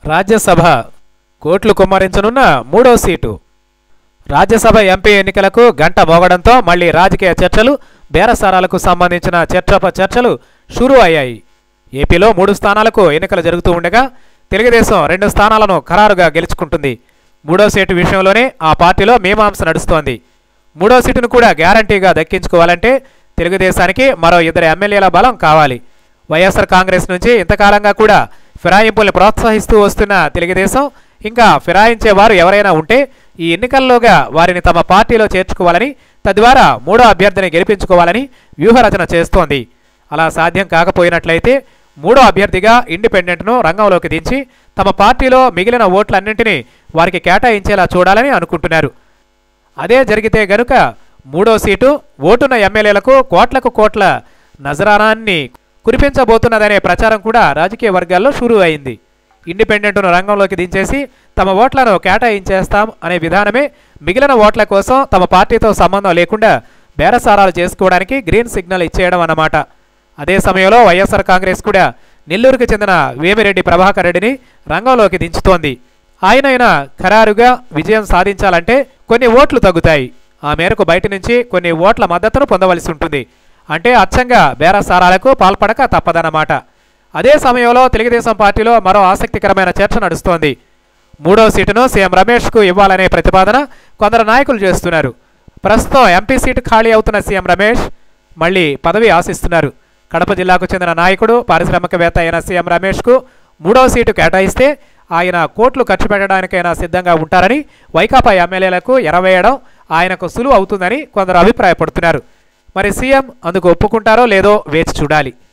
రాజ్యసభ కోట్లు కుమ్మరించనున్న మూడో seat Rajya Sabha MP ఎన్నికలకు గంట మోగడంతో మళ్లీ రాజకీయ చర్చలు బేరసారాలకు సంబంధించిన చర్చోప చర్చలు షురూ అయ్యాయి ఏపీలో మూడు స్థానాలకు ఎన్నికలు జరుగుతూ ఉండగా తెలుగుదేశం రెండు స్థానాలను ఖరారుగా గెలుచుకుంటుంది మూడో సీటు విషయంలోనే ఆ పార్టీలో మీమాంస నడుస్తోంది మూడో సీటును కూడా గ్యారంటీగా దక్కించుకోవాలంటే తెలుగుదేశానికి మరో ఇద్దరు ఎమ్మెల్యేల బలం కావాలి వైఎస్ఆర్ కాంగ్రెస్ నుంచి ఇంతకాలంగా కూడా ఫిరాయింపుల్ని ప్రోత్సహిస్తూ వస్తున్న తెలుగుదేశం ఇంకా ఫిరాయించే వారు ఎవరైనా ఉంటే ఈ ఎన్నికల్లోగా వారిని తమ పార్టీలో చేర్చుకోవాలని తద్వారా మూడో అభ్యర్థిని గెలిపించుకోవాలని వ్యూహరచన చేస్తోంది అలా సాధ్యం కాకపోయినట్లయితే మూడో అభ్యర్థిగా ఇండిపెండెంట్ను రంగంలోకి దించి తమ పార్టీలో మిగిలిన ఓట్లన్నింటినీ వారికి కేటాయించేలా చూడాలని అనుకుంటున్నారు అదే జరిగితే గనుక మూడో సీటు ఓటున్న ఎమ్మెల్యేలకు కోట్లకు కోట్ల నజరానాన్ని కురిపించబోతున్నదనే ప్రచారం కూడా రాజకీయ వర్గాల్లో షురూ అయింది ఇండిపెండెంట్ను రంగంలోకి దించేసి తమ ఓట్లను కేటాయించేస్తాం అనే విధానమే మిగిలిన ఓట్ల కోసం తమ పార్టీతో సంబంధం లేకుండా బేరసారాలు చేసుకోవడానికి గ్రీన్ సిగ్నల్ ఇచ్చేయడం అన్నమాట అదే సమయంలో వైఎస్ఆర్ కాంగ్రెస్ కూడా నెల్లూరుకు చెందిన వేమిరెడ్డి ప్రభాకర్ రెడ్డిని రంగంలోకి దించుతోంది ఆయనైనా ఖరారుగా విజయం సాధించాలంటే కొన్ని ఓట్లు తగ్గుతాయి ఆ మేరకు బయట నుంచి కొన్ని ఓట్ల మద్దతును పొందవలసి ఉంటుంది అంటే అచ్చంగా బేరసారాలకు పాల్పడక తప్పదన్నమాట అదే సమయంలో తెలుగుదేశం పార్టీలో మరో ఆసక్తికరమైన చర్చ నడుస్తోంది మూడో సీటును సీఎం రమేష్కు ఇవ్వాలనే ప్రతిపాదన కొందరు నాయకులు చేస్తున్నారు ప్రస్తుతం ఎంపీ సీటు ఖాళీ అవుతున్న సీఎం రమేష్ మళ్ళీ పదవి ఆశిస్తున్నారు కడప జిల్లాకు చెందిన నాయకుడు పారిశ్రామికవేత్త అయిన సీఎం రమేష్కు మూడో సీటు కేటాయిస్తే ఆయన కోట్లు ఖర్చు పెట్టడానికైనా సిద్ధంగా ఉంటారని వైకాపా ఎమ్మెల్యేలకు ఎరవేయడం ఆయనకు సులువు అవుతుందని కొందరు అభిప్రాయపడుతున్నారు మరి సీఎం అందుకు ఒప్పుకుంటారో లేదో వేచి చూడాలి